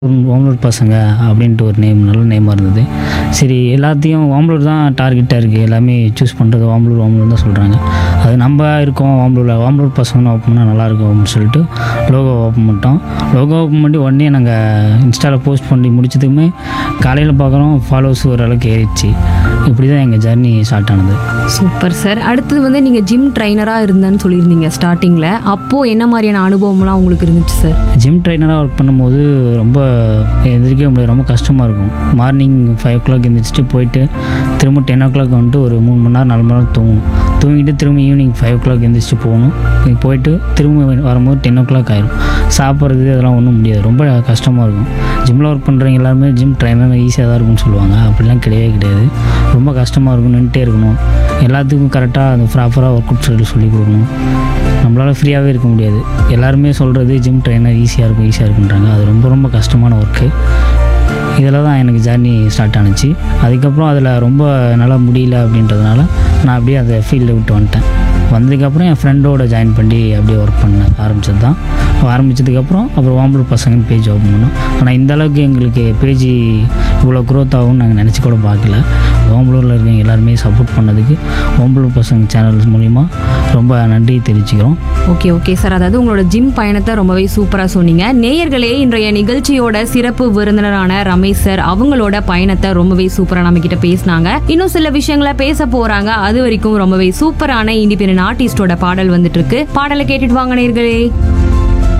ஓமலூர் பசங்க அப்படின்ட்டு ஒரு நேம் நல்ல நேமாக இருந்தது சரி எல்லாத்தையும் ஓமலூர் தான் டார்கெட்டாக இருக்குது எல்லாமே சூஸ் பண்ணுறது ஓமலூர் ஓமலூர் தான் சொல்கிறாங்க அது நம்ம இருக்கோம் ஓமலூரில் ஓமலூர் பசங்கன்னு ஓப்பன் பண்ணால் நல்லாயிருக்கும் அப்படின்னு சொல்லிட்டு லோகோ ஓப்பன் பண்ணிட்டோம் லோகோ ஓப்பன் பண்ணி உடனே நாங்கள் இன்ஸ்டாவில் போஸ்ட் பண்ணி முடிச்சதுமே காலையில் பார்க்குறோம் ஃபாலோவர்ஸ் ஓரளவுக்கு ஏறிடுச்சு இப்படி தான் எங்கள் ஜர்னி ஸ்டார்ட் ஆனது சூப்பர் சார் அடுத்தது வந்து நீங்கள் ஜிம் ட்ரைனராக இருந்தேன்னு சொல்லியிருந்தீங்க ஸ்டார்டிங்கில் அப்போது என்ன மாதிரியான அனுபவம்லாம் உங்களுக்கு இருந்துச்சு சார் ஜிம் ட்ரைனராக ஒர்க் பண்ணும்போது ரொம்ப எந்திரிக்கவே முடியாது ரொம்ப கஷ்டமாக இருக்கும் மார்னிங் ஃபைவ் ஓ கிளாக் எந்திரிச்சிட்டு போயிட்டு திரும்ப டென் ஓ கிளாக் வந்துட்டு ஒரு மூணு மணி நேரம் நாலு மணி நேரம் தூங்கணும் தூங்கிட்டு திரும்ப ஈவினிங் ஃபைவ் ஓ கிளாக் எந்திரிச்சிட்டு போகணும் இங்க போயிட்டு திரும்ப வரும்போது டென் ஓ கிளாக் ஆயிரும் சாப்பிட்றது அதெல்லாம் ஒன்றும் முடியாது ரொம்ப கஷ்டமாக இருக்கும் ஜிம்மில் ஒர்க் பண்ணுறவங்க எல்லாருமே ஜிம் ட்ரைனர் ஈஸியாக தான் இருக்கும்னு சொல்லுவாங்க அப்படிலாம் கிடையவே கிடையாது ரொம்ப கஷ்டமாக இருக்கும் நின்றுட்டே இருக்கணும் எல்லாத்துக்கும் கரெக்டாக அந்த ப்ராப்பராக ஒர்க் அவுட் சொல்லி சொல்லி கொடுக்கணும் நம்மளால் ஃப்ரீயாகவே இருக்க முடியாது எல்லாருமே சொல்கிறது ஜிம் ட்ரைனர் ஈஸியாக இருக்கும் ஈஸியாக இருக்குன்றாங்க அது ரொம்ப ரொம்ப கஷ்டமான ஒர்க்கு இதில் தான் எனக்கு ஜர்னி ஸ்டார்ட் ஆனுச்சு அதுக்கப்புறம் அதில் ரொம்ப என்னால் முடியல அப்படின்றதுனால நான் அப்படியே அந்த ஃபீல்டை விட்டு வந்துட்டேன் வந்ததுக்கப்புறம் என் ஃப்ரெண்டோட ஜாயின் பண்ணி அப்படியே ஒர்க் பண்ண ஆரம்பிச்சது தான் ஆரம்பித்ததுக்கப்புறம் அப்புறம் ஓம்பலூர் பசங்கன்னு பேஜ் ஓப்பன் பண்ணோம் ஆனால் இந்த அளவுக்கு எங்களுக்கு பேஜ் இவ்வளோ க்ரோத் ஆகும்னு நாங்கள் நினச்சி கூட பார்க்கல ஓம்பலூரில் இருக்கவங்க எல்லாருமே சப்போர்ட் பண்ணதுக்கு ஓம்பலூர் பசங்க சேனல் மூலிமா ரொம்ப நன்றி தெரிவிச்சுக்கிறோம் ஓகே ஓகே சார் அதாவது உங்களோட ஜிம் பயணத்தை ரொம்பவே சூப்பராக சொன்னீங்க நேயர்களே இன்றைய நிகழ்ச்சியோட சிறப்பு விருந்தினரான ரமேஷ் சார் அவங்களோட பயணத்தை ரொம்பவே சூப்பராக நம்ம கிட்ட பேசினாங்க இன்னும் சில விஷயங்களை பேச போறாங்க அது வரைக்கும் ரொம்பவே சூப்பரான இண்டிபெண்டன்ட் ஆர்டிஸ்டோட பாடல் வந்துட்டு இருக்கு பாடலை கேட்டுட்டு வாங்க நேயர்களே